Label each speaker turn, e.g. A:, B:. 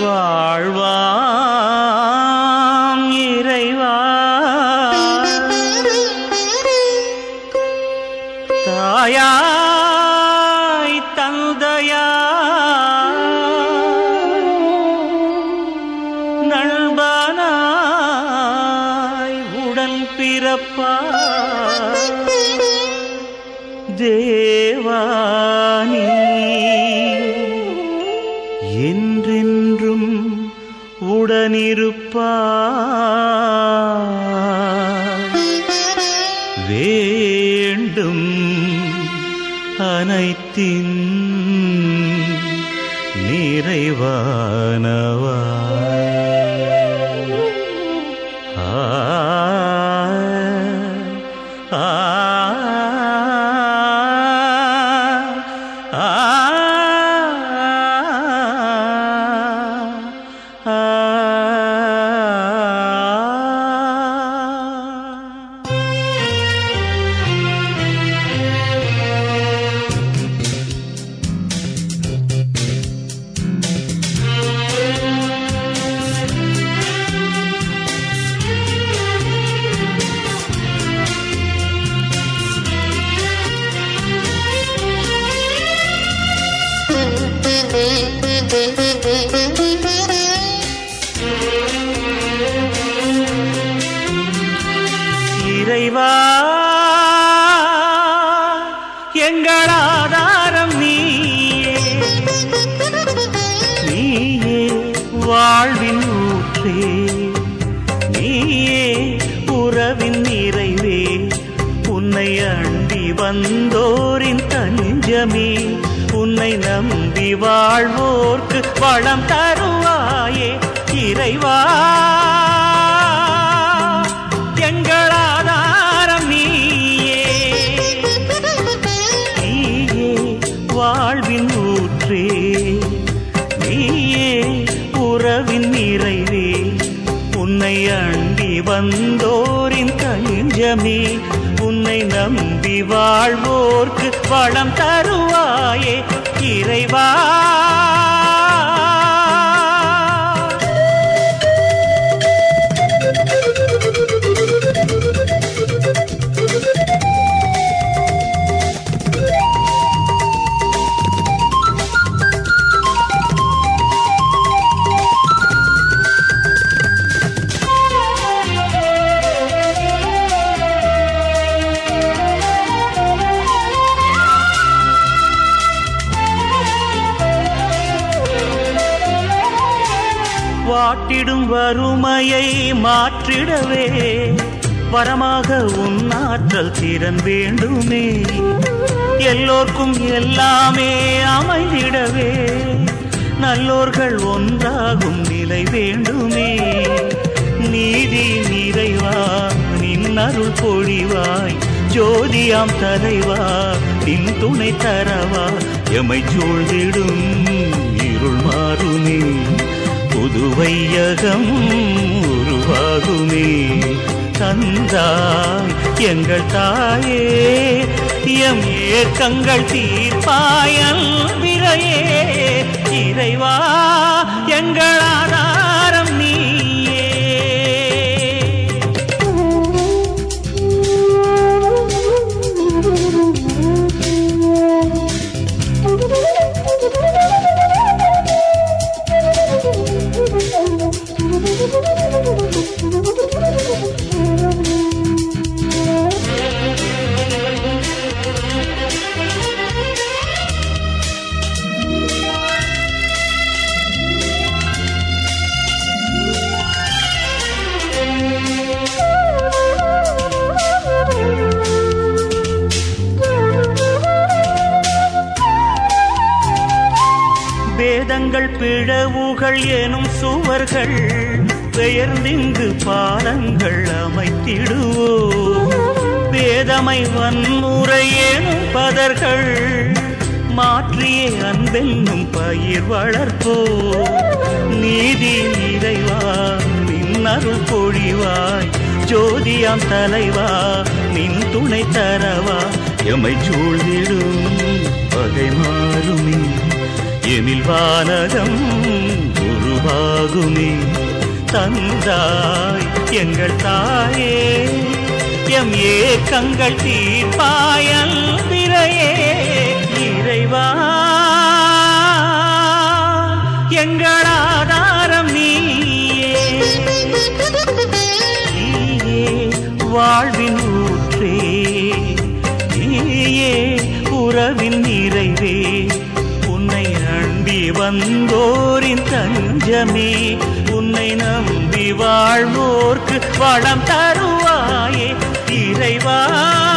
A: வாழ்வாம் இறைவா தாயாய் தந்தையா நண்பனாய் உடன் பிறப்பா தேவானி என்றென்றும் உடனிருப்பா வேண்டும் அனைத்தின் நிறைவானவா ஆ ஆ ஆ ஆ இறைவா எங்கள் ஆதாரம் நீயே நீயே வாழ்வின் ஊற்றே நீயே உறவின் நிறைவே உன்னை அண்டி வந்தோரின் தஞ்சமே உன்னை நம்பி வாழ்வோர்க்கு வளம் தருவாயே இறைவா எங்கள் ஆதாரம் நீயே நீயே வாழ்வின் ஊற்றே நீயே உறவின் நிறைவே உன்னை அண்டி வந்தோரின் தஞ்சமே உன்னை நம்பி வாழ்வோர்க்கு வளம் தருவாயே இறைவா வாட்டிடும் வறுமையை மாற்றிடவே வரமாக உன் ஆற்றல் திறன் வேண்டுமே எல்லோர்க்கும் எல்லாமே அமைந்திடவே நல்லோர்கள் ஒன்றாகும் நிலை வேண்டுமே நீதி நிறைவா நின் அருள் பொழிவாய் ஜோதியாம் தலைவா நின் துணை தரவா எமை சூழ்ந்திடும் இருள் மாறுமே புதுவையகம் உருவாகுமே தந்தாய் எங்கள் தாயே எம் ஏக்கங்கள் தீர்ப்பாயல் விரையே இறைவா எங்கள் ஆதாரம் நீயே வேதங்கள் பிழவுகள் எனும் சுவர்கள் பெயர்ந்திங்கு பாலங்கள் அமைத்திடுவோம் வேதமை வன்முறை எனும் பதர்கள் மாற்றியே அன்பென்னும் பயிர் வளர்ப்போ நீதி நிறைவா நின் அருள் பொழிவாய் ஜோதியாம் தலைவா நின் துணை தரவா எமை சூழ்ந்திடும் பகை மாறுமே எனில் வானகம் உருவ நிறைவாகுமே தந்தாய் எங்கள் தாயே எம் ஏக்கங்கள் தீர்ப்பாயல் பிறையே இறைவா எங்கள் ஆதாரம் நீயே நீயே வாழ்வின் ஊற்றே நீயே உறவின் நிறைவே உன்னை நம்பி வந்தோரின் தஞ்சமே உன்னை நம்பி வாழ்வோர்க்கு வளம் தருவாயே இறைவா